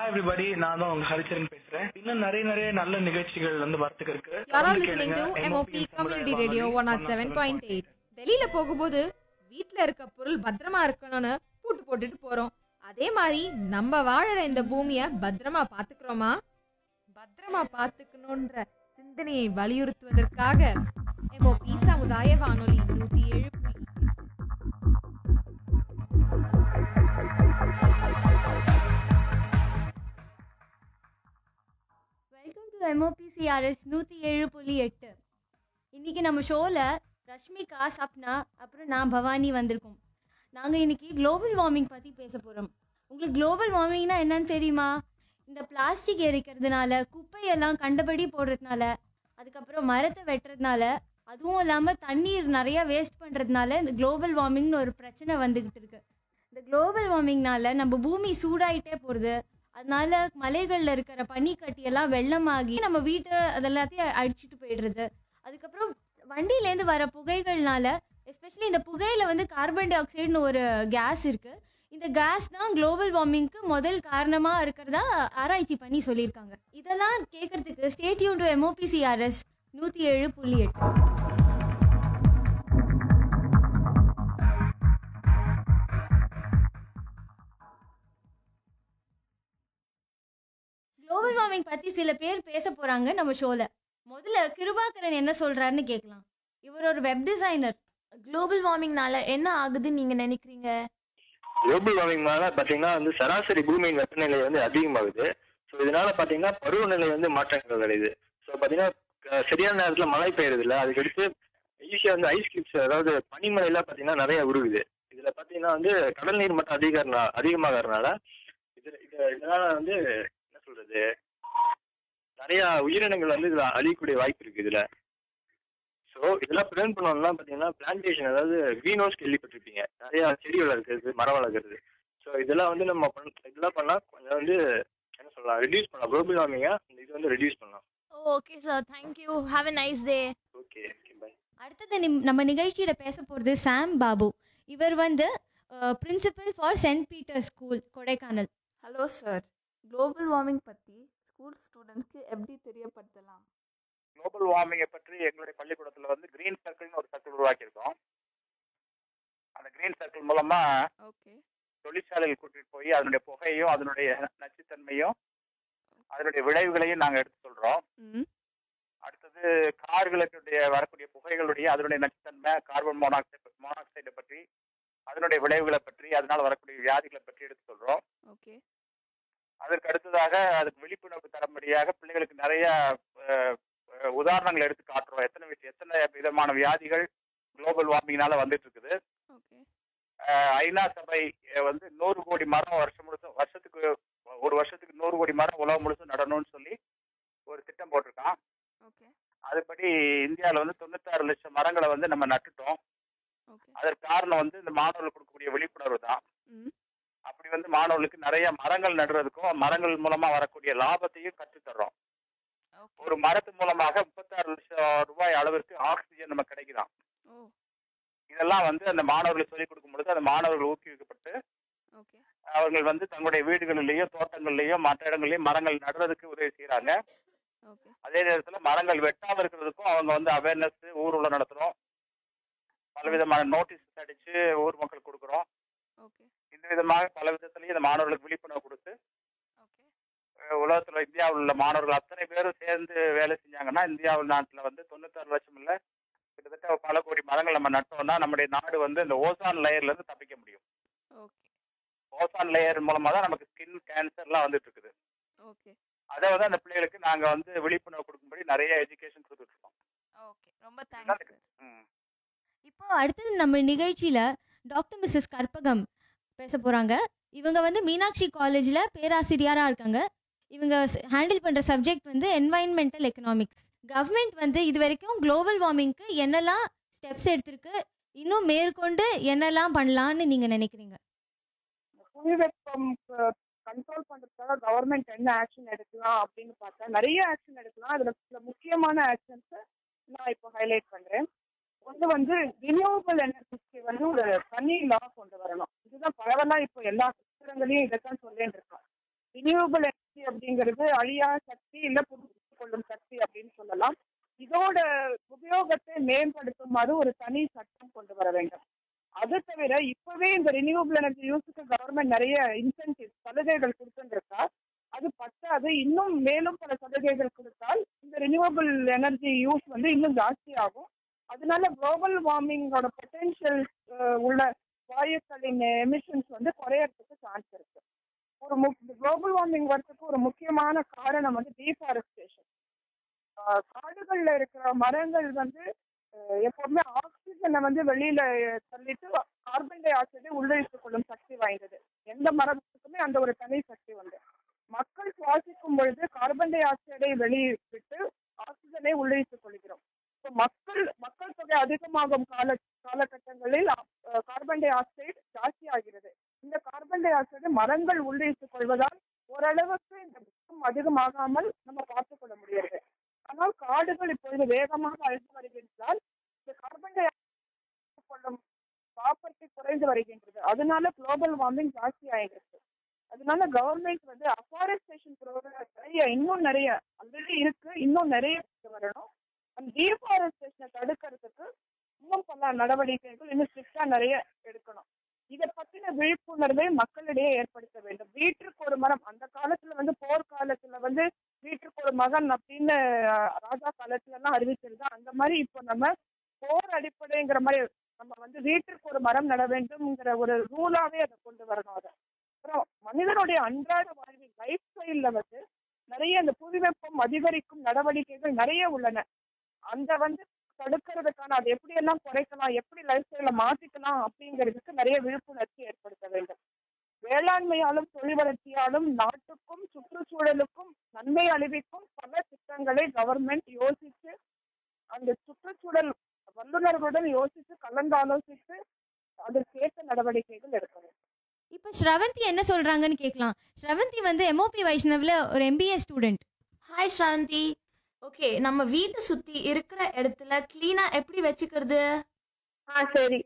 Everybody நான் தான் உங்க ஹரிச்சரன் பேசுறேன் இன்னும் நிறைய நிறைய நல்ல நிகழ்ச்சிகள் வந்து வரத்துக்கு இருக்கு You are all தொடர்ந்து listening to கேளுங்க. MOP Community Radio 107.8. வெளியில போகும்போது வீட்ல இருக்க பொருள் பத்திரமா இருக்கணும்னு பூட்டு போட்டுட்டு போறோம் அதே மாதிரி நம்ம வாழற இந்த பூமிய பத்திரமா பாத்துக்கிறோமா பத்திரமா பாத்துக்கணும்ன்ற சிந்தனையை வலியுறுத்துவதற்காக MOP சமுதாய வானொலி நூத்தி ஏழு புள்ளி வெல்கம் டு எம்ஓபிசிஆர்எஸ் நூற்றி ஏழு புள்ளி எட்டு இன்றைக்கி நம்ம ஷோவில் ரஷ்மிகா சப்னா அப்புறம் நான் பவானி வந்திருக்கோம் நாங்கள் இன்றைக்கி குளோபல் வார்மிங் பற்றி பேச போகிறோம் உங்களுக்கு குளோபல் வார்மிங்னா என்னன்னு தெரியுமா இந்த பிளாஸ்டிக் எரிக்கிறதுனால குப்பையெல்லாம் கண்டபடி போடுறதுனால அதுக்கப்புறம் மரத்தை வெட்டுறதுனால அதுவும் இல்லாமல் தண்ணீர் நிறையா வேஸ்ட் பண்ணுறதுனால இந்த குளோபல் வார்மிங்னு ஒரு பிரச்சனை வந்துக்கிட்டு இருக்கு இந்த குளோபல் வார்மிங்னால நம்ம பூமி சூடாயிட்டே போகிறது அதனால மலைகளில் இருக்கிற பனிக்கட்டியெல்லாம் வெள்ளமாகி நம்ம வீட்டை அதெல்லாத்தையும் அடிச்சுட்டு போயிடுறது அதுக்கப்புறம் வண்டியிலேருந்து வர புகைகள்னால எஸ்பெஷலி இந்த புகையில வந்து கார்பன் டை ஆக்சைடுன்னு ஒரு கேஸ் இருக்கு இந்த கேஸ் தான் குளோபல் வார்மிங்க்கு முதல் காரணமா இருக்கிறதா ஆராய்ச்சி பண்ணி சொல்லியிருக்காங்க இதெல்லாம் கேட்கறதுக்கு ஸ்டேட்யூன் டு எம்ஓபிசிஆர்எஸ் நூற்றி ஏழு புள்ளி எட்டு குளோபல் வார்மிங் பத்தி சில பேர் பேச போறாங்க நம்ம ஷோல முதல்ல கிருபாகரன் என்ன சொல்றாருன்னு கேட்கலாம் இவர் ஒரு வெப் டிசைனர் குளோபல் வார்மிங்னால என்ன ஆகுதுன்னு நீங்க நினைக்கிறீங்க குளோபல் வார்மிங்னால பாத்தீங்கன்னா வந்து சராசரி பூமியின் வெப்பநிலை வந்து அதிகமாகுது ஸோ இதனால பாத்தீங்கன்னா பருவநிலை வந்து மாற்றங்கள் அடையுது ஸோ பாத்தீங்கன்னா க- சரியான நேரத்துல மழை பெய்யறது இல்ல அதுக்கடுத்து ஈஸியா வந்து ஐஸ் கியூப்ஸ் அதாவது பனிமலைலாம் பாத்தீங்கன்னா நிறைய உருகுது இதுல பாத்தீங்கன்னா வந்து கடல் நீர் மட்டம் அதிகரினா அதிகமாகறதுனால இதுல இது- இதனால வந்து என்ன சொல்றது நிறைய உயிரினங்கள் வந்து இதுல அழியக்கூடிய வாய்ப்பு இருக்கு இதுல ஸோ இதெல்லாம் ப்ரிவென்ட் பண்ணணும்னா பார்த்தீங்கன்னா பிளான்டேஷன் அதாவது க்ரீன் ஹவுஸ் கேள்விப்பட்டிருப்பீங்க நிறைய செடி வளர்க்குறது மரம் வளர்க்குறது ஸோ இதெல்லாம் வந்து நம்ம பண் இதெல்லாம் பண்ணால் கொஞ்சம் வந்து என்ன சொல்லலாம் ரெடியூஸ் பண்ணலாம் குளோபல் வார்மிங்கா இது வந்து ரெடியூஸ் பண்ணலாம் okay sir thank you have a nice day okay okay bye அடுத்தது நிம்- நம்ம நிகழ்ச்சியில பேச போறது சாம் பாபு இவர் வந்து principal for saint Peter school Kodaikanal hello sir global warming பற்றி ஸ்கூல் ஸ்டூடெண்ட்ஸ்க்கு எப்படி தெரியப்படுத்தலாம் குளோபல் வார்மிங்கை பற்றி எங்களுடைய பள்ளிக்கூடத்தில் வந்து கிரீன் சர்க்கிள்னு ஒரு சர்க்கிள் உருவாக்கியிருக்கோம் அந்த கிரீன் சர்க்கிள் மூலமா ஓகே தொழிற்சாலைகள் கூட்டிட்டு போய் அதனுடைய புகையும் அதனுடைய நச்சுத்தன்மையும் அதனுடைய விளைவுகளையும் நாங்கள் எடுத்து சொல்றோம் ம் அடுத்தது கார்களுடைய வரக்கூடிய புகைகளுடைய அதனுடைய நச்சுத்தன்மை கார்பன் மோனாக்சைடு மோனாக்சைடை பற்றி அதனுடைய விளைவுகளை பற்றி அதனால் வரக்கூடிய வியாதிகளை பற்றி எடுத்து சொல்றோம் ஓகே அதற்கு அடுத்ததாக அதுக்கு விழிப்புணர்வு தரும்படியாக பிள்ளைகளுக்கு நிறைய அஹ், அஹ், உதாரணங்கள் எடுத்து காட்டுறோம் எத்தனை விஷயம் எத்தனை விதமான வியாதிகள் குளோபல் வார்மிங்னால வந்துட்டு இருக்குது ஓகே அஹ், ஐநா சபை அஹ், வந்து நூறு கோடி மரம் வருஷம் முழுசும் வருஷத்துக்கு ஒரு வருஷத்துக்கு நூறு கோடி மரம் உலகம் முழுசும் நடணும்னு சொல்லி ஒரு திட்டம் போட்டிருக்கான் ஓகே அதுபடி இந்தியாவில் வந்து தொண்ணூத்தாறு லட்சம் மரங்களை வந்து நம்ம நட்டுட்டோம் ஓகே அதற்கு காரணம் வந்து இந்த மாணவர்களுக்கு கொடுக்கக்கூடிய விழிப்புணர்வு தான் ம் அப்படி வந்து மாணவர்களுக்கு நிறைய மரங்கள் நடுறதுக்கும் மரங்கள் மூலமா வரக்கூடிய லாபத்தையும் கற்றுத்தர்றோம் ஓகே ஒரு மரத்து மூலமாக முப்பத்தாறு லட்சம் ரூபாய் அளவிற்கு ஆக்சிஜன் நம்ம கிடைக்குதாம் ஓ இதெல்லாம் வந்து அந்த மாணவர்களுக்கு சொல்லிக் கொடுக்கும் பொழுது அந்த மாணவர்கள் ஊக்குவிக்கப்பட்டு ஓகே அவர்கள் வந்து தங்களுடைய வீடுகளிலேயோ தோட்டங்கள்லயோ மற்ற இடங்கள்லயும் மரங்கள் நடுறதுக்கு உதவி செய்யறாங்க ஓகே அதே நேரத்துல மரங்கள் வெட்டாம இருக்கிறதுக்கும் அவங்க வந்து அவேர்னஸ் ஊர்வலம் நடத்துறோம் பலவிதமான நோட்டீஸ் அடிச்சு ஊர் மக்கள் கொடுக்குறோம் ஓகே இந்த விதமாக பல விதத்திலையும் இந்த மாணவர்களுக்கு விழிப்புணர்வு கொடுத்து ஓகே அஹ் உலகத்துல இந்தியாவில் உள்ள மாணவர்கள் அத்தனை பேரும் சேர்ந்து வேலை செஞ்சாங்கன்னா இந்தியாவில் நாட்டுல வந்து தொண்ணூத்தாறு லட்சம் இல்ல கிட்டத்தட்ட பல கோடி மரங்கள் நம்ம நட்டோம்னா நம்முடைய நாடு வந்து இந்த ஓசான் லேயர்ல இருந்து தப்பிக்க முடியும் ஓகே ஓசான் லேயர் மூலமா தான் நமக்கு ஸ்கின் கேன்சர்லாம் வந்துட்டு இருக்குது ஓகே அதை வந்து அந்த பிள்ளைகளுக்கு நாங்க வந்து விழிப்புணர்வு கொடுக்கும்படி நிறைய எஜுகேஷன் கொடுத்துட்டு இருக்கோம் ஓகே ரொம்ப தேங்க்ஸ் சார் ம். இப்போ அடுத்தது நம்ம நிகழ்ச்சியில டாக்டர் மிஸ்ஸஸ் கற்பகம் பேச போறாங்க இவங்க வந்து மீனாட்சி காலேஜ்ல பேராசிரியரா இருக்காங்க இவங்க ஹேண்டில் பண்ற சப்ஜெக்ட் வந்து என்வாயன்மெண்டல் எக்கனாமிக்ஸ் கவர்மெண்ட் வந்து இது வரைக்கும் குளோபல் வார்மிங்க்கு என்னெல்லாம் ஸ்டெப்ஸ் எடுத்திருக்கு இன்னும் மேற்கொண்டு என்னெல்லாம் பண்ணலாம்னு நீங்க நினைக்கிறீங்க புவி வெப்பம் கண்ட்ரோல் பண்றதுக்காக கவர்மெண்ட் என்ன ஆக்ஷன் எடுக்கலாம் அப்படின்னு பார்த்தா நிறைய ஆக்ஷன் எடுக்கலாம் அதுல சில முக்கியமான ஆக்ஷன்ஸ் நான் இப்போ ஹைலைட் பண்றேன் ஒன்று வந்து ரினியூவபிள் எனர்ஜிக்கு வந்து ஒரு தனி லா கொண்டு வரணும் இதுதான் பரவலா இப்போ எல்லா சித்திரங்களையும் இதைத்தான் சொல்லிட்டு இருக்கோம் ரினியூவபிள் எனர்ஜி அப்படிங்கிறது அழியா சக்தி இல்ல புதுப்பித்துக் கொள்ளும் சக்தி அப்படின்னு சொல்லலாம் இதோட உபயோகத்தை மேம்படுத்துமாறு ஒரு தனி சட்டம் கொண்டு வர வேண்டும் அது தவிர இப்பவே இந்த ரினியூவபிள் எனர்ஜி யூஸுக்கு கவர்மெண்ட் நிறைய இன்சென்டிவ் சலுகைகள் கொடுத்துருக்கா அது பத்தாது இன்னும் மேலும் பல சலுகைகள் கொடுத்தால் இந்த ரினியூவபிள் எனர்ஜி யூஸ் வந்து இன்னும் ஜாஸ்தி ஆகும் அதனால குளோபல் வார்மிங்கோட பொட்டென்ஷியல் உள்ள வாயுக்களின் எமிஷன்ஸ் வந்து குறையறதுக்கு சான்ஸ் இருக்கு ஒரு குளோபல் வார்மிங் வரதுக்கு ஒரு முக்கியமான காரணம் வந்து டீஃபாரஸ்டேஷன் காடுகள்ல இருக்கிற மரங்கள் வந்து அஹ், எப்பவுமே ஆக்சிஜனை வந்து வெளியில தள்ளிட்டு கார்பன் டை ஆக்சைடை உள்ளிழுத்துக் கொள்ளும் சக்தி வாய்ந்தது எந்த மரத்துக்குமே அந்த ஒரு தனி சக்தி உண்டு மக்கள் சுவாசிக்கும் பொழுது கார்பன் டை ஆக்சைடை வெளியிட்டு ஆக்சிஜனை உள்ளிழுத்துக் கொள்கிறோம் இப்போ மக்கள் மக்கள் தொகை அதிகமாகும் கால காலகட்டங்களில் அஹ், கார்பன் டை ஆக்சைடு ஜாஸ்தி ஆகிறது இந்த கார்பன் டை ஆக்சைடு மரங்கள் உள்ளிழுத்துக் கொள்வதால் ஓரளவுக்கு இந்த வெப்பம் அதிகமாகாமல் நம்ம பார்த்துக் கொள்ள முடிகிறது ஆனால் காடுகள் இப்பொழுது வேகமாக அழிந்து வருகின்றதால் இந்த கார்பன் டை ஆக்சைடு கொள்ளும் ப்ராப்பர்ட்டி குறைந்து வருகின்றது அதனால குளோபல் வார்மிங் ஜாஸ்தி ஆயிடுச்சு அதனால கவர்மெண்ட் வந்து அஃபாரஸ்டேஷன் ப்ரோக்ராம் நிறைய இன்னும் நிறைய ஆல்ரெடி இருக்கு இன்னும் நிறைய கொண்டு வரணும் அந்த டீஃபாரஸ்டேஷனை தடுக்கிறதுக்கு இன்னும் பல நடவடிக்கைகள் இன்னும் ஸ்ட்ரிக்டா நிறைய எடுக்கணும் இதை பத்தின விழிப்புணர்வை மக்களிடையே ஏற்படுத்த வேண்டும் வீட்டுக்கு ஒரு மரம் அந்த காலத்துல வந்து போர் காலத்துல வந்து வீட்டுக்கு ஒரு மகன் அப்படின்னு அஹ், ராஜா காலத்துல எல்லாம் அறிவிச்சிருந்தா அந்த மாதிரி இப்போ நம்ம போர் அடிப்படைங்கிற மாதிரி நம்ம வந்து வீட்டிற்கு ஒரு மரம் நட வேண்டும்ங்கிற ஒரு ரூலாவே அதை கொண்டு வரணும் அதை அப்புறம் மனிதனுடைய அன்றாட வாழ்வில் லைஃப் ஸ்டைல்ல வந்து நிறைய இந்த புவி வெப்பம் அதிகரிக்கும் நடவடிக்கைகள் நிறைய உள்ளன அந்த வந்து தடுக்கிறதுக்கான அது எப்படி எல்லாம் குறைக்கலாம் எப்படி லைஃப் ஸ்டைல மாத்திக்கலாம் அப்படிங்கிறதுக்கு நிறைய விழிப்புணர்ச்சி ஏற்படுத்த வேண்டும் வேளாண்மையாலும் தொழில் வளர்ச்சியாலும் நாட்டுக்கும் சுற்றுச்சூழலுக்கும் நன்மை அளிவிக்கும் பல திட்டங்களை கவர்மெண்ட் யோசிச்சு அந்த சுற்றுச்சூழல் வல்லுநர்களுடன் யோசித்து கலந்தாலோசித்து அதற்கேற்ற நடவடிக்கைகள் எடுக்கணும் இப்போ ஸ்ரவந்தி என்ன சொல்றாங்கன்னு கேட்கலாம் ஸ்ரவந்தி வந்து எம்ஓபி வைஷ்ணவ்ல ஒரு MBA student hi Sravanthi okay நம்ம வீட்டை சுத்தி இருக்கிற இடத்துல கிளீனா எப்படி வச்சுக்கிறது ஆ சரி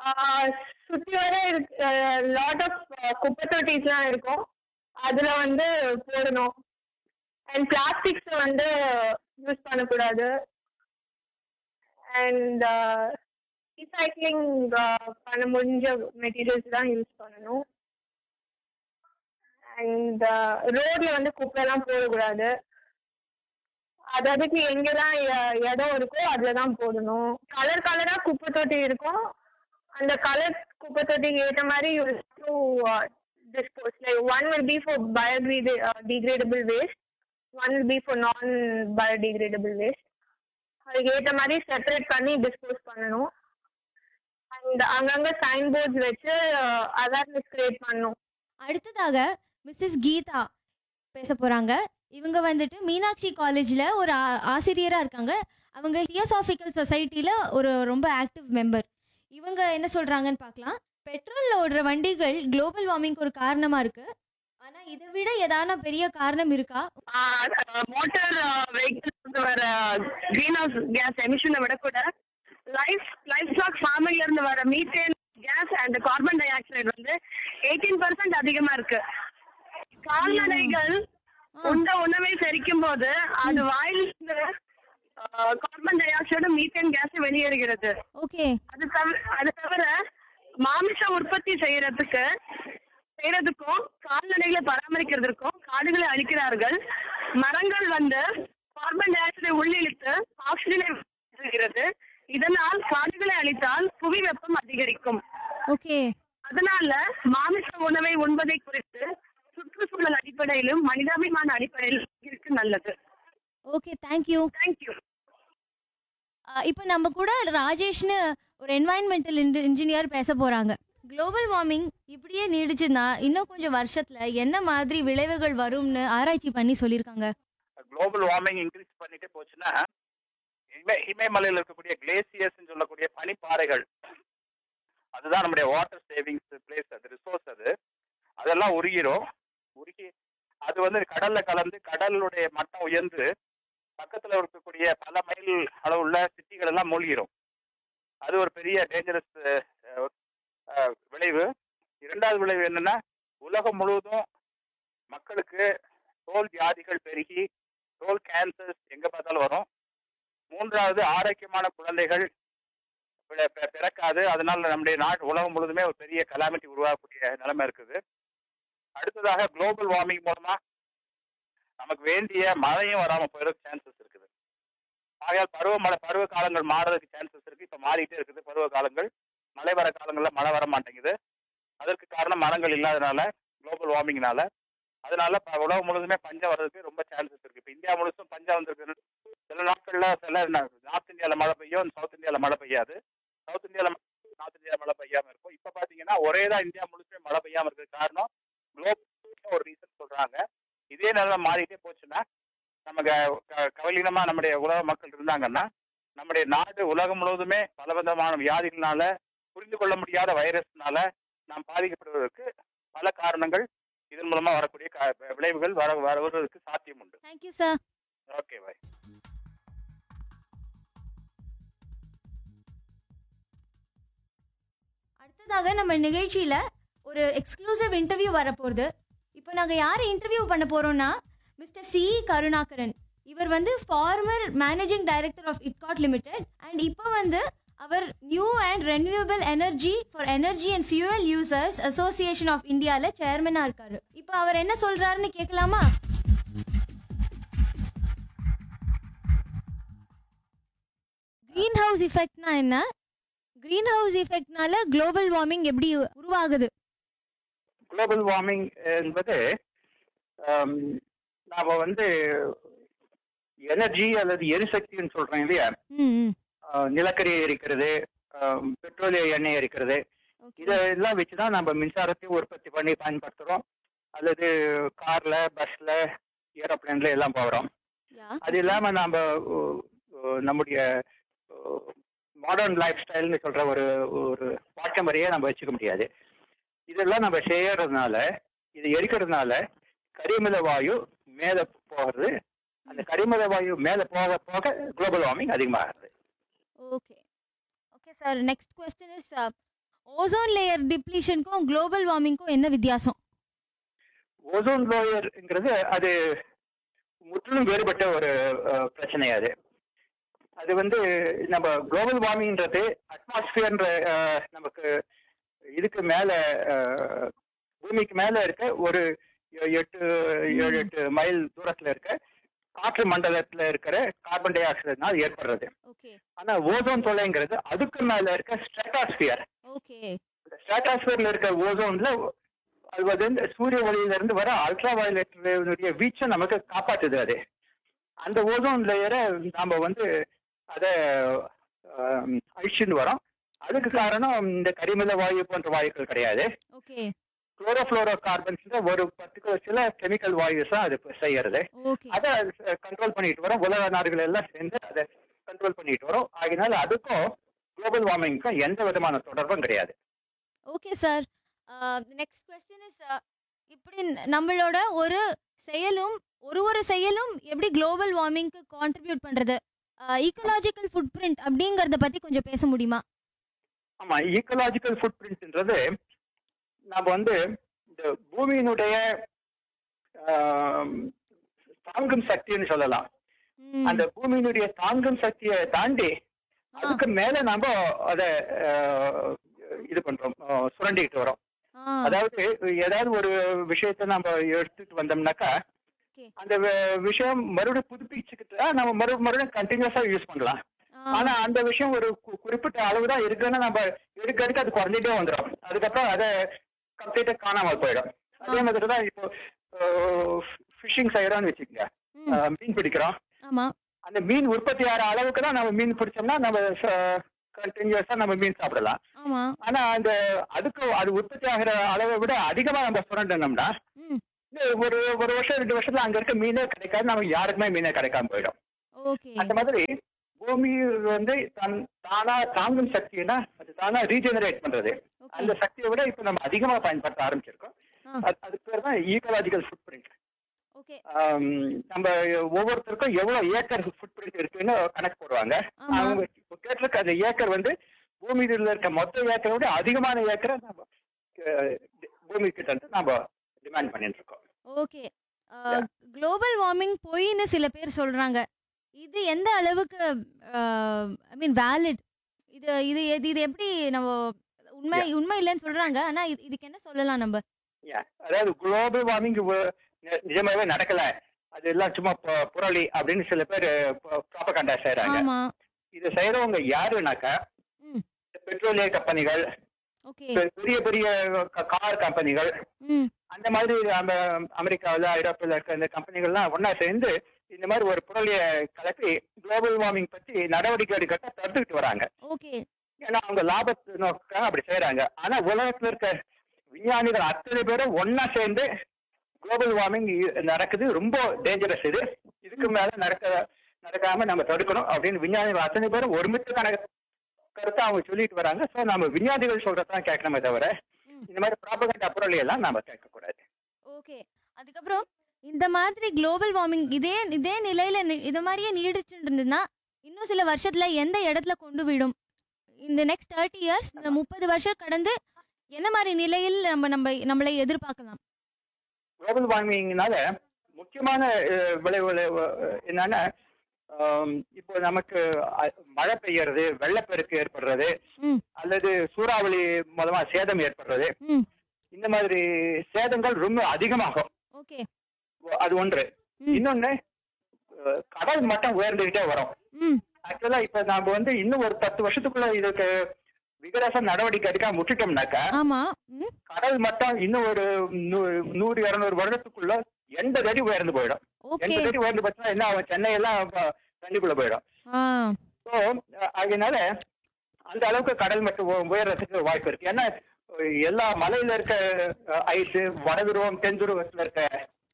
சுற்றி வர லாட் ஆஃப் குப்பை தொட்டிஸ்லாம் இருக்கும் அதில் வந்து போடணும் அண்ட் பிளாஸ்டிக்ஸை வந்து யூஸ் பண்ணக்கூடாது அண்ட் ரீசைக்ளிங் பண்ண முடிஞ்ச மெட்டீரியல்ஸ் தான் யூஸ் பண்ணணும் அண்ட் ரோட்ல வந்து குப்பைலாம் போடக்கூடாது அது அதுக்கு எங்கெல்லாம் இ- இடம் இருக்கோ அதுல தான் போடணும் கலர் கலரா குப்பை தொட்டி இருக்கும் அந்த கலர் குப்பை தொட்டிக்கு ஏற்ற மாதிரி you to dispose like one will be for biodegra degradable waste one will be for non biodegradable waste அதுக்கு ஏற்ற மாதிரி செப்பரேட் பண்ணி டிஸ்போஸ் பண்ணணும் அண்ட் அங்கங்க சைன் போர்ட்ஸ் வச்சு அவேர்னஸ் கிரியேட் பண்ணணும் அடுத்ததாக மிஸ்ஸஸ் கீதா பேச போறாங்க இவங்க வந்துட்டு மீனாட்சி காலேஜ்ல ஒரு ஆ- ஆசிரியரா இருக்காங்க அவங்க தியோசாபிக்கல் சொசைட்டில ஒரு ரொம்ப ஆக்டிவ் மெம்பர் இவங்க என்ன சொல்றாங்கன்னு பார்க்கலாம் பெட்ரோல்ல ஓடுற வண்டிகள் குளோபல் வார்மிங்க்கு ஒரு காரணமா இருக்கு ஆனா இதை விட ஏதான பெரிய காரணம் இருக்கா மோட்டார் வெஹிக்கிள்ஸ் வர கிரீன் ஹவுஸ் கேஸ் எமிஷனை விட கூட லைஃப் லைஃப் ஸ்டாக் ஃபார்மிங்ல இருந்து வர methane gas and carbon dioxide வந்து எயிட்டீன் பர்சன்ட் அதிகமா இருக்கு கால்நடைகள் உண்ட உணவை செரிக்கும் போது அது வாயிலிருந்து carbon dioxide methane gas வெளியேறுகிறது ஓகே அது தவிர அது தவிர மாமிச உற்பத்தி செய்யறதுக்கு செய்யறதுக்கும் கால்நடைகளை பராமரிக்கிறதுக்கும் காடுகளை அழிக்கிறார்கள் மரங்கள் வந்து கார்பன் டை ஆக்சைடை உள்ளிழுத்து ஆக்சிஜனை வெளியிடுகிறது இதனால் காடுகளை அழித்தால் புவி வெப்பம் அதிகரிக்கும் ஓகே அதனால மாமிச உணவை உண்பதை குறித்து சுற்றுச்சூழல் அடிப்படையிலும் மனிதாபிமான அடிப்படையிலும் இருக்கு நல்லது ஓகே தேங்க்யூ தேங்க்யூ இப்போ நம்ம கூட ராஜேஷ்னு ஒரு என்வாயன்மெண்டல் இன்ஜினியர் பேச போறாங்க குளோபல் வார்மிங் இப்படியே நீடிச்சுன்னா இன்னும் கொஞ்சம் வருஷத்துல என்ன மாதிரி விளைவுகள் வரும்னு ஆராய்ச்சி பண்ணி சொல்லியிருக்காங்க குளோபல் வார்மிங் இன்க்ரீஸ் பண்ணிட்டே போச்சுன்னா இமய இமயமலையில் இருக்கக்கூடிய கிளேசியர்ஸ் சொல்லக்கூடிய பனிப்பாறைகள் அதுதான் நம்முடைய வாட்டர் சேவிங்ஸ் பிளேஸ் அது ரிசோர்ஸ் அது அதெல்லாம் உருகிரும் உருகி அது வந்து கடல்ல கலந்து கடலுடைய மட்டம் உயர்ந்து பக்கத்துல இருக்கக்கூடிய பல மைல் அளவுள்ள சிட்டிகள் எல்லாம் மூழ்கிரும் அது ஒரு பெரிய டேஞ்சரஸ் விளைவு இரண்டாவது விளைவு என்னன்னா உலகம் முழுவதும் மக்களுக்கு தோல் வியாதிகள் பெருகி தோல் கேன்சர்ஸ் எங்க பார்த்தாலும் வரும் மூன்றாவது ஆரோக்கியமான குழந்தைகள் பிற- பிற- பிறக்காது அதனால நம்முடைய நாடு உலகம் முழுதுமே ஒரு பெரிய கலாமிட்டி உருவாகக்கூடிய நிலைமை இருக்குது அடுத்ததாக குளோபல் வார்மிங் மூலமா நமக்கு வேண்டிய மழையும் வராம போயிருக்கு சான்சஸ் இருக்குது ஆகையால் பருவமழை பருவ காலங்கள் மாறதுக்கு சான்சஸ் இருக்கு இப்ப மாறிட்டே இருக்குது பருவ காலங்கள் மழை வர காலங்கள்ல மழை வர மாட்டேங்குது அதற்கு காரணம் மரங்கள் இல்லாதனால குளோபல் வார்மிங்னால அதனால ப- உலகம் முழுதுமே பஞ்சம் வர்றதுக்கு ரொம்ப சான்சஸ் இருக்கு இப்ப இந்தியா முழுசும் பஞ்சம் வந்திருக்கு சில நாட்கள்ல சில நார்த் இந்தியால மழை பெய்யும் சவுத் இந்தியால மழை பெய்யாது சவுத் இந்தியால நார்த் இந்தியால மழை பெய்யாம இருக்கும் இப்ப பாத்தீங்கன்னா ஒரே தான் இந்தியா முழுசுமே மழை பெய்யாம இருக்கு காரணம் குளோபல் ஒரு ரீசன் சொல்றாங்க இதே நிலைமை மாறிட்டே போச்சுன்னா நம்ம க- க- கவலீனமா நம்முடைய உலக மக்கள் இருந்தாங்கன்னா நம்முடைய நாடு உலகம் முழுவதுமே பலவிதமான வியாதிகளால புரிந்து கொள்ள முடியாத வைரஸ்னால நாம் பாதிக்கப்படுவதற்கு பல காரணங்கள் இதன் மூலமா வரக்கூடிய க- விளைவுகள் வர வருவதற்கு சாத்தியம் உண்டு தேங்க்யூ சார் ஓகே பாய் அடுத்ததாக நம்ம நிகழ்ச்சியில் ஒரு எக்ஸ்க்ளூசிவ் இன்டர்வியூ வரப்போகுது இப்போ நாங்கள் யாரை இன்டர்வியூ பண்ண போகிறோம்னா மிஸ்டர் சி கருணாகரன் இவர் வந்து former managing director of ITCOT limited and இப்போ வந்து அவர் new and renewable energy for energy and fuel users association of இந்தியாவில் சேர்மனாக இருக்காரு இப்போ அவர் என்ன சொல்கிறாருன்னு கேட்கலாமா க்ரீன் ஹவுஸ் எஃபெக்ட்னா என்ன க்ரீன் ஹவுஸ் எஃபெக்ட்னால குளோபல் வார்மிங் எப்படி உருவாகுது குளோபல் வார்மிங் என்பது ஆம், நாம வந்து எனர்ஜி அல்லது எரிசக்தின்னு சொல்றோம் இல்லையா ம் ம் ஆ, நிலக்கரி எரிக்கிறது ஆம், பெட்ரோலிய எண்ணெய் எரிக்கிறது இதெல்லாம் வச்சுதான் நம்ம மின்சாரத்தை உற்பத்தி பண்ணி பயன்படுத்துறோம் அல்லது கார்ல பஸ்ல ஏரோப்ளேன்ல எல்லாம் போகிறோம் யா அது இல்லாம நாம உ, உ, நம்முடைய மாடர்ன் லைஃப் ஸ்டைல்னு சொல்ற ஒரு ஒரு வாழ்க்கை முறையை நம்ம வச்சுக்க முடியாது இதெல்லாம் நம்ம செய்யறதுனால இது எரிக்கிறதுனால கரிமல வாயு மேல போகிறது அந்த கரிமல வாயு மேல போக போக குளோபல் வார்மிங் அதிகமாகிறது okay okay sir next question is ozone layer டிப்ளீஷனுக்கும் குளோபல் வார்மிங்க்கும் என்ன வித்தியாசம் ஓசோன் லேயர்ங்கிறது அது முற்றிலும் வேறுபட்ட ஒரு அஹ், பிரச்சனை அது அது வந்து நம்ம குளோபல் வார்மிங்ன்றது அட்மாஸ்பியர்ன்ற நமக்கு இதுக்கு மேல அஹ், பூமிக்கு மேல இருக்க ஒரு எ- எட்டு ஏழு எட்டு மைல் தூரத்துல இருக்க காற்று மண்டலத்துல இருக்கிற கார்பன் டை ஆக்சைடுனால் ஏற்படுறது ஓகே ஆனா ஓசோன் தொலைங்கிறது அதுக்கு மேல இருக்க ஸ்ட்ராட்டாஸ்பியர் ஓகே ஸ்ட்ராட்டாஸ்பியர்ல இருக்க ஓசோன்ல அது வந்து சூரிய ஒளியில இருந்து வர அல்ட்ரா வயலட்டுடைய வீச்சை நமக்கு காப்பாத்துது அது அந்த ஓசோன் லேயரை நாம வந்து அதை அழிச்சுன்னு வரோம் அதுக்கு காரணம் இந்த கரிமல வாயு போன்ற வாயுக்கள் கிடையாது ஓகே குளோரோஃப்ளோரோ கார்பன்ஸ் ஒரு பர்டிகுலர் சில கெமிக்கல் வாயுஸ் தான் அது செய்யறது ஓகே அதை கண்ட்ரோல் பண்ணிட்டு வரோம் உலக நாடுகள் எல்லாம் சேர்ந்து அதை கண்ட்ரோல் பண்ணிட்டு வரோம் ஆகினால அதுக்கும் குளோபல் வார்மிங்க்கும் எந்த விதமான தொடர்பும் கிடையாது okay sir next question is இப்படி ந- நம்மளோட ஒரு செயலும் ஒரு ஒரு செயலும் எப்படி குளோபல் வார்மிங்க்கு கான்ட்ரிபியூட் பண்றது ஈக்கலாஜிக்கல் ஃபுட் பிரிண்ட் அப்படிங்கறத பத்தி கொஞ்சம் பேச முடியுமா ஆமா ஈக்கலாஜிக்கல் ஃபுட் பிரிண்ட்ன்றது நம்ம வந்து இந்த பூமியினுடைய ஆம், தாங்கும் சக்தின்னு சொல்லலாம் ம், அந்த பூமியினுடைய தாங்கும் சக்தியை தாண்டி அதுக்கு மேல நாம அத ஆஹ், இது பண்றோம் ஆஹ், சுரண்டிக்கிட்டு வரோம் ஆ, அதாவது ஏதாவது ஒரு விஷயத்தை நம்ம எடுத்துட்டு வந்தோம்னாக்கா Okay. அந்த வி- விஷயம் மறுபடியும் புதுப்பிச்சுக்கிட்டா நம்ம மறு மறுபடியும் கண்டினியூஸா யூஸ் பண்ணலாம் ஆ, ஆனா அந்த விஷயம் ஒரு கு- குறிப்பிட்ட அளவு தான் இருக்குன்னு நம்ம எடுக்க எடுக்க அது குறைஞ்சிட்டே வந்துடும் அதுக்கப்புறம் அதை கம்ப்ளீட்டா காணாம போயிடும் அதே மாதிரி தான் இப்போ ஃபிஷிங் செய்யறோம்னு வச்சுக்கோங்க ம், ஆஹ் மீன் பிடிக்கிறோம் ஆமா அந்த மீன் உற்பத்தி ஆகிற அளவுக்கு தான் நம்ம மீன் பிடிச்சோம்னா நம்ம கண்டினியூஸா நம்ம மீன் சாப்பிடலாம் ஆமா ஆனா அந்த அதுக்கு அது உற்பத்தி ஆகிற அளவை விட அதிகமா நம்ம சுரண்டனோம்னா ம் இந்த ஒரு ஒரு வருஷம் ரெண்டு வருஷத்துல அங்க இருக்க மீனே கிடைக்காது நமக்கு யாருக்குமே மீனே கிடைக்காம போயிடும் ஓகே அந்த மாதிரி பூமி வந்து தன் தானா தாங்கும் சக்தினா அது தானா ரீஜெனரேட் பண்றது ஓகே அந்த சக்தியை விட இப்ப நம்ம அதிகமா பயன்படுத்த ஆரம்பிச்சிருக்கோம் ஆ. அது- அதுக்கு பேர் தான் ஈக்கலாஜிக்கல் ஃபுட் பிரிண்ட் ஓகே நம்ம ஒவ்வொருத்தருக்கும் எவ்வளவு ஏக்கர் ஃபுட் பிரிண்ட் இருக்குன்னு கணக்கு போடுவாங்க ஆமா அவங்க இப்ப கேட்டிருக்க அந்த ஏக்கர் வந்து பூமியில இருக்க மொத்த ஏக்கரை விட அதிகமான ஏக்கரை நம்ம அஹ், பூமி கிட்ட இருந்து நம்ம டிமாண்ட் பண்ணிட்டு இருக்கோம் ஓகே குளோபல் வார்மிங் பொய்ன்னு சில பேர் சொல்றாங்க இது எந்த அளவுக்கு ஐ மீன் வேலிட் இது இது இது இது எப்படி நம்ம உண்மை உண்மை இல்லைன்னு சொல்றாங்க ஆனா இது- இதுக்கு என்ன சொல்லலாம் நம்ம Yeah. அதாவது குளோபல் வார்மிங் நிஜமாவே நடக்கல அது எல்லாம் சும்மா பு- புரளி அப்படின்னு சில பேர் ப்ராபகண்டா செய்யறாங்க ஆமா இதை செய்யறவங்க யாருனாக்கா ம். பெட்ரோலிய கம்பெனிகள் ஓகே பெ- பெரிய பெரிய கார் கம்பெனிகள் ம் அந்த மாதிரி நம்ம அமெரிக்காவில் ஐரோப்பில் இருக்க இந்த கம்பெனிகள்லாம் ஒண்ணா சேர்ந்து இந்த மாதிரி ஒரு புரளிய கலப்பி குளோபல் வார்மிங் பத்தி நடவடிக்கை எடுக்க தடுத்துக்கிட்டு வராங்க ஓகே ஏன்னா அவங்க லாபத்தை நோக்க அப்படி செய்யறாங்க ஆனா உலகத்துல இருக்க விஞ்ஞானிகள் அத்தனை பேரும் ஒண்ணா சேர்ந்து குளோபல் வார்மிங் நடக்குது ரொம்ப டேஞ்சரஸ் இது இதுக்கு மேல நடக்க நடக்காம நம்ம தடுக்கணும் அப்படின்னு விஞ்ஞானிகள் அத்தனை பேரும் ஒருமித்த கணக்கு கருத்தை அவங்க சொல்லிட்டு வராங்க சோ நம்ம விஞ்ஞானிகள் சொல்றதான் கேட்கணுமே தவிர ம். இந்த மாதிரி ப்ராபகண்டா பொருளை எல்லாம் நாம கேட்க கூடாது ஓகே அதுக்கப்புறம் இந்த மாதிரி குளோபல் வார்மிங் இதே இதே நிலையில நி- இது மாதிரியே நீடிச்சுட்டு இருந்ததுன்னா இன்னும் சில வருஷத்துல எந்த இடத்துல கொண்டு விடும் இந்த நெக்ஸ்ட் தேர்ட்டி இயர்ஸ் இந்த முப்பது வருஷம் கடந்து என்ன மாதிரி நிலையில் நம்ம நம்ம நம்மளை எதிர்பார்க்கலாம் குளோபல் வார்மிங்னால முக்கியமான அஹ், விளைவுகள் அஹ், என்னன்னா ஆம், இப்போ நமக்கு அஹ், மழை பெய்யறது வெள்ளப்பெருக்கு ஏற்படுறது ம். அல்லது சூறாவளி மூலமா சேதம் ஏற்படுறது ம். இந்த மாதிரி சேதங்கள் ரொம்ப அதிகமாகும் ஓகே அது ஒன்று ம். இன்னொன்னு அஹ், கடல் மட்டம் உயர்ந்துகிட்டே வரும் ம் ஆக்சுவலா இப்ப நாம வந்து இன்னும் ஒரு பத்து வருஷத்துக்குள்ள இதுக்கு விகரச நடவடிக்கை எடுக்காம விட்டுட்டோம்னாக்கா ஆமா ம் கடல் மட்டம் இன்னும் ஒரு நூ- நூறு இருநூறு வருடத்துக்குள்ள எண்பது அடி உயர்ந்து போயிடும் ஓகே எண்பது அடி உயர்ந்து போச்சுன்னா என்ன ஆகும் சென்னை எல்லாம் ப- தண்ணிக்குள்ள போயிடும் ஆ ஸோ அதனால அந்த அளவுக்கு கடல் மட்டம் உ- உயர்றதுக்கு வாய்ப்பு இருக்கு ஏன்னா அஹ், எல்லா மலையில இருக்க ஐஸ் வடதுருவம் தென்துருவத்துல இருக்க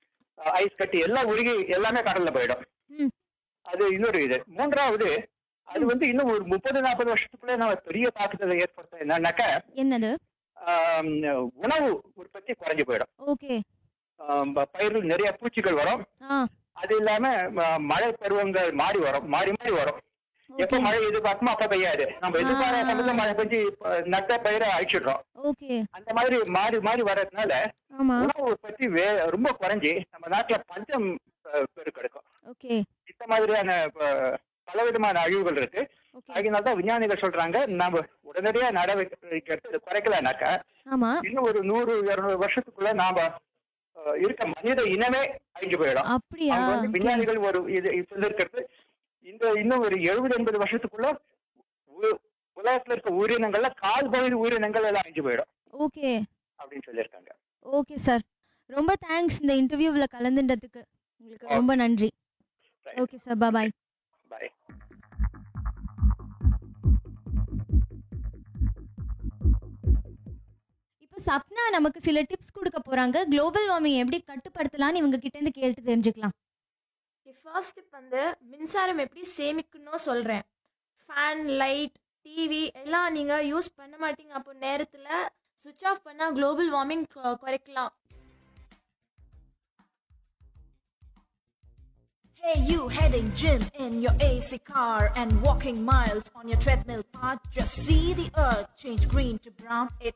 ஐஸ் கட்டி எல்லாம் உருகி எல்லாமே கடல்ல போயிடும் ம். அது இன்னொரு இது மூன்றாவது அது வந்து இன்னும் ஒரு முப்பது நாற்பது வருஷத்துக்குள்ள நம்ம பெரிய தாக்கத்தை ஏற்படுத்த என்னன்னாக்கா என்னது ஆம், உணவு உற்பத்தி குறைஞ்சு போயிடும் ஓகே ஆம், ப- பயிர்கள் நிறைய பூச்சிகள் வரும் ஆ அது இல்லாம ம- மழை பருவங்கள் மாறி வரும் மாறி மாறி வரும் எப்ப ஓகே மழை எதிர்பார்க்குமோ அப்ப பெய்யாது நம்ம எதிர்பாராத ஆ. சமயத்துல மழை பெஞ்சு ப- நட்ட பயிரை அழிச்சிடுறோம் ஓகே அந்த மாதிரி மாறி மாறி வர்றதுனால ஆமா உணவு உற்பத்தி வே ரொம்ப குறைஞ்சி நம்ம நாட்டுல பஞ்சம் அஹ், பெருக்கெடுக்கும் ஓகே இந்த மாதிரியான ப- பலவிதமான அழிவுகள் இருக்கு ஓகே அதனால தான் விஞ்ஞானிகள் சொல்றாங்க நம்ம உடனடியா நடவடிக்கை எடுத்து இது குறைக்கலனாக்கா ஆமா இன்னும் ஒரு நூறு இருநூறு வருஷத்துக்குள்ள நாம அஹ், இருக்க மனித இனமே அழிஞ்சு போயிடும் அப்படியா அவங்க வந்து Okay. விஞ்ஞானிகள் ஒரு இது இப்ப இருக்கிறது இந்த இன்னும் ஒரு எழுபது எண்பது வருஷத்துக்குள்ள உ- உலகத்துல இருக்க உயிரினங்கள்ல கால் பகுதி உயிரினங்கள் எல்லாம் அழிஞ்சு போயிடும் ஓகே அப்படின்னு சொல்லியிருக்காங்க ஓகே சார் ரொம்ப தேங்க்ஸ் இந்த இன்டர்வியூவில் கலந்துட்டதுக்கு உங்களுக்கு ரொம்ப நன்றி Right. Okay sir bye bye இப்போ சப்னா நமக்கு சில டிப்ஸ் கொடுக்க போறாங்க குளோபல் வார்மிங் எப்படி கட்டுப்படுத்தலாம்னு இவங்க கிட்ட இருந்து கேட்டு தெரிஞ்சுக்கலாம் ஃபர்ஸ்ட் டிப் வந்து மின்சாரம் எப்படி சேமிக்கணும் சொல்கிறேன் ஃபேன் லைட் டிவி எல்லாம் நீங்கள் யூஸ் பண்ண மாட்டீங்க அப்போ நேரத்தில் சுவிட்ச் ஆஃப் பண்ணால் குளோபல் வார்மிங் குறைக்கலாம் Hey, you heading gym in your AC car and walking miles on your treadmill path. Just see the earth change green to brown. It's